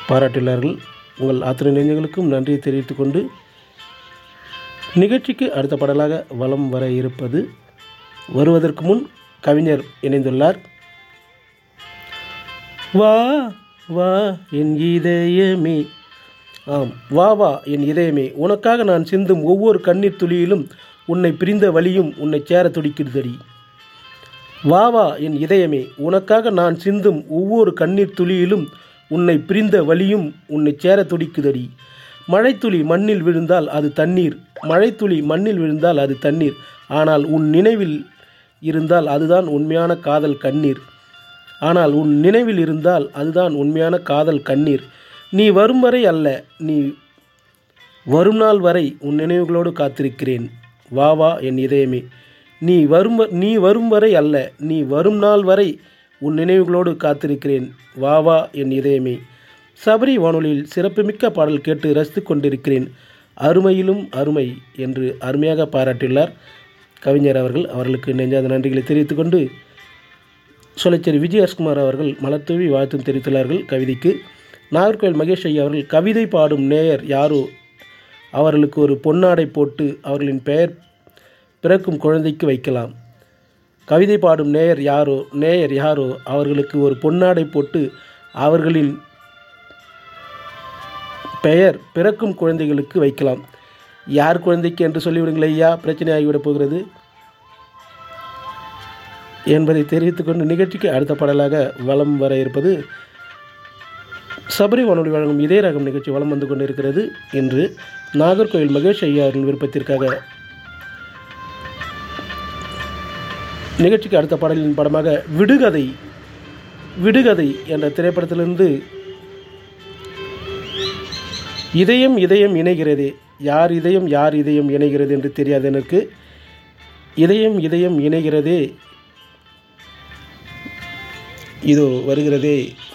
பாராட்டியுள்ளார்கள் உங்கள் அத்தனை நெஞ்சங்களுக்கும் நன்றியை தெரிவித்துக் கொண்டு நிகழ்ச்சிக்கு அடுத்த பாடலாக வலம் வர இருப்பது வருவதற்கு முன் கவிஞர் இணைந்துள்ளார் வா வா என் இதயமே ஆம் வா வா என் இதயமே உனக்காக நான் சிந்தும் ஒவ்வொரு கண்ணீர் துளியிலும் உன்னை பிரிந்த வழியும் உன்னை சேர துடிக்கிறதடி வா வா என் இதயமே உனக்காக நான் சிந்தும் ஒவ்வொரு கண்ணீர் துளியிலும் உன்னை பிரிந்த வழியும் உன்னை சேர துடிக்குதடி மழைத்துளி மண்ணில் விழுந்தால் அது தண்ணீர் மழைத்துளி மண்ணில் விழுந்தால் அது தண்ணீர் ஆனால் உன் நினைவில் இருந்தால் அதுதான் உண்மையான காதல் கண்ணீர் ஆனால் உன் நினைவில் இருந்தால் அதுதான் உண்மையான காதல் கண்ணீர் நீ வரும் வரை அல்ல நீ வரும் நாள் வரை உன் நினைவுகளோடு காத்திருக்கிறேன் வா வா என் இதயமே நீ வரும் வ- நீ வரும் வரை அல்ல நீ வரும் நாள் வரை உன் நினைவுகளோடு காத்திருக்கிறேன் வா வா என் இதயமே சபரி வானொலியில் சிறப்புமிக்க பாடல் கேட்டு ரசித்துக் கொண்டிருக்கிறேன் அருமையிலும் அருமை என்று அருமையாக பாராட்டியுள்ளார் கவிஞர் அவர்கள் அவர்களுக்கு நெஞ்சாத நன்றிகளை தெரிவித்துக் கொண்டு சொலைச்சேரி விஜயகுமார் அவர்கள் மலர்தூவி வாழ்த்தும் தெரிவித்துள்ளார்கள் கவிதைக்கு நாகர்கோவில் மகேஷ் ஐயா அவர்கள் கவிதை பாடும் நேயர் யாரோ அவர்களுக்கு ஒரு பொன்னாடை போட்டு அவர்களின் பெயர் பிறக்கும் குழந்தைக்கு வைக்கலாம் கவிதை பாடும் நேயர் யாரோ நேயர் யாரோ அவர்களுக்கு ஒரு பொன்னாடை போட்டு அவர்களின் பெயர் பிறக்கும் குழந்தைகளுக்கு வைக்கலாம் யார் குழந்தைக்கு என்று சொல்லிவிடுங்கள் ஐயா பிரச்சனை ஆகிவிடப் போகிறது என்பதை தெரிவித்துக்கொண்டு நிகழ்ச்சிக்கு அடுத்த பாடலாக வலம் வர இருப்பது சபரி வானொலி வழங்கும் இதே ரகம் நிகழ்ச்சி வலம் வந்து கொண்டிருக்கிறது இன்று நாகர்கோவில் மகேஷ் ஐயா அவர்களின் விருப்பத்திற்காக நிகழ்ச்சிக்கு அடுத்த பாடலின் படமாக விடுகதை விடுகதை என்ற திரைப்படத்திலிருந்து இதயம் இதயம் இணைகிறதே யார் இதயம் யார் இதயம் இணைகிறது என்று தெரியாது எனக்கு இதயம் இதயம் இணைகிறதே இதோ வருகிறதே